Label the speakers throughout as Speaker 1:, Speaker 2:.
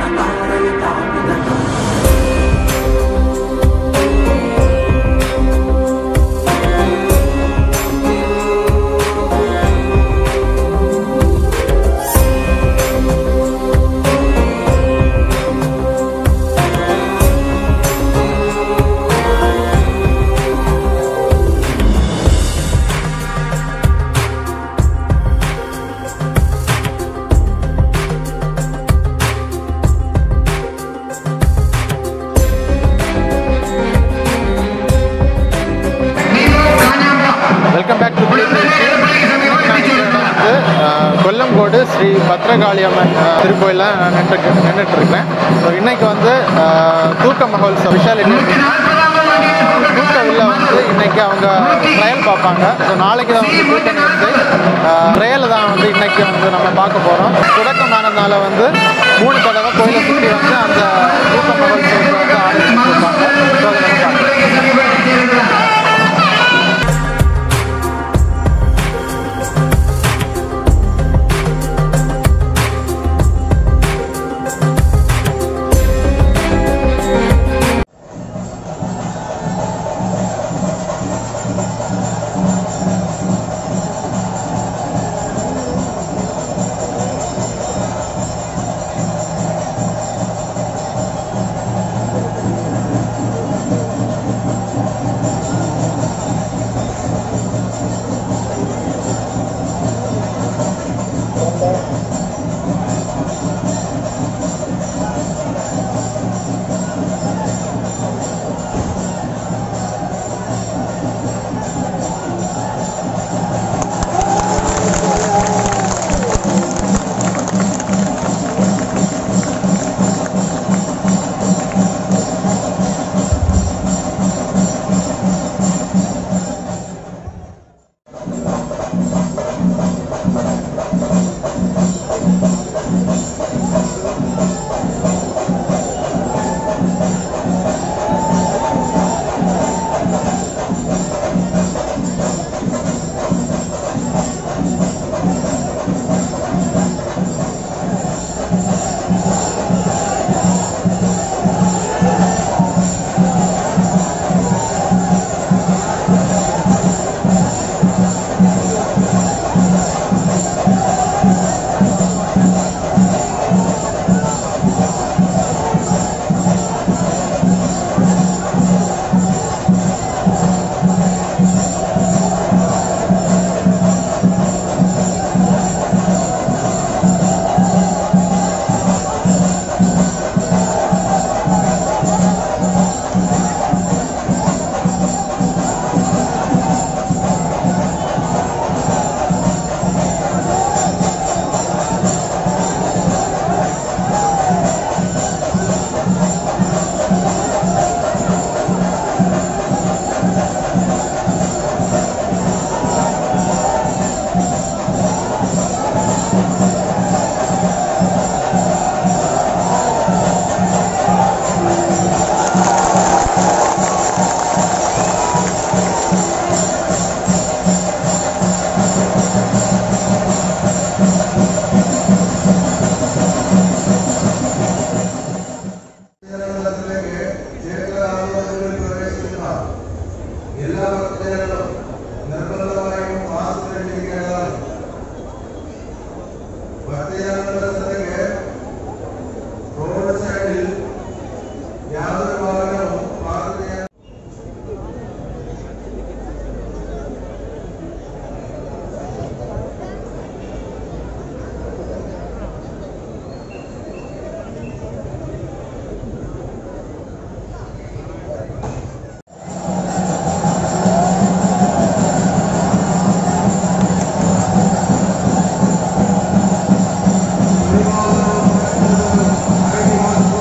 Speaker 1: Welcome back to வந்து அஹ், கொல்லங்கோடு ஸ்ரீ பத்ரகாளியம்மன் அஹ், திருக்கோயிலில் நான் நின்று நின்றுட்டு இருக்கேன் ஸோ இன்னைக்கு வந்து அஹ், தூக்க மகோல் ஸ்பெஷாலிட்டி தூக்க வில்ல வந்து இன்னைக்கு அவங்க ட்ரையல் பார்ப்பாங்க ஸோ நாளைக்கு தான் வந்து தூக்க நிறுத்தி ட்ரையல் தான் வந்து இன்னைக்கு வந்து நம்ம பார்க்க போகிறோம் தொடக்கமானதுனால வந்து மூணு தடவை கோயிலை சுற்றி வந்து அந்த தூக்க மகோல் ஷோக்கு வந்து ஆரம்பிச்சிருப்பாங்க ஸோ அதை நம்ம பார்க்கலாம்
Speaker 2: ജനങ്ങളിലേക്ക് ചേർക്കലാവുന്നതിൽ പ്രവേശിക്കുന്ന എല്ലാ ഭക്തജനങ്ങളും നിർബന്ധമായും മാസ്ക് ധരിക്കേണ്ടതാണ് ഭക്തജനങ്ങളിലേക്ക് റോഡ് സൈഡിൽ യാതൊരു വാഹനവും പാർക്ക് ചെയ്യാൻ Thank you.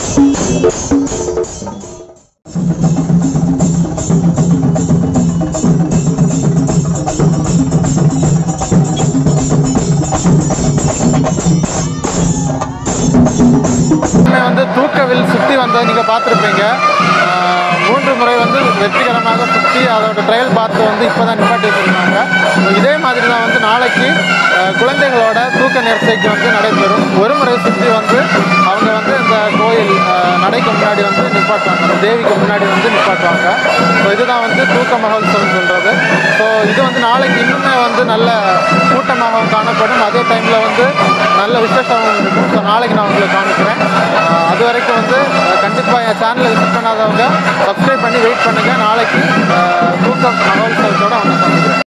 Speaker 1: எப்பவுமே வந்து தூக்கவில் சுற்றி வந்ததை நீங்கள் பார்த்துருப்பீங்க ஆஹ் மூன்று முறை வந்து வெற்றிகரமாக சுற்றி அதோட ட்ரையல் பார்த்து வந்து இப்போ தான் நிப்பாட்டி வச்சுருந்தாங்க இதே மாதிரி தான் வந்து நாளைக்கு ஆஹ் குழந்தைகளோட தூக்க நெரிசைக்கு வந்து நடைபெறும் ஒரு முறை சுற்றி வந்து அவங்க வந்து இந்த கோயில் ஆஹ் நடைக்கு முன்னாடி வந்து நிப்பாட்டுவாங்க அந்த தேவிக்கு முன்னாடி வந்து நிப்பாட்டுவாங்க ஸோ இதுதான் வந்து தூக்க மகோத்சவம் சொல்கிறது ஸோ இது வந்து நாளைக்கு இன்னுமே வந்து நல்ல கூட்டமாகவும் காணப்படும் அதே டைமில் வந்து நல்ல விசேஷமாகவும் இருக்கும் ஸோ நாளைக்கு நான் உங்களுக்கு காமிக்கிறேன் ஆஹ் அது வரைக்கும் வந்து கண்டிப்பாக என் சேனலை விசிட் பண்ணாதவங்க சப்ஸ்கிரைப் பண்ணி வெயிட் பண்ணுங்கள் நாளைக்கு ஆஹ் தூக்கம் மகோத்சவத்தோட அவங்க சந்திக்கிறேன்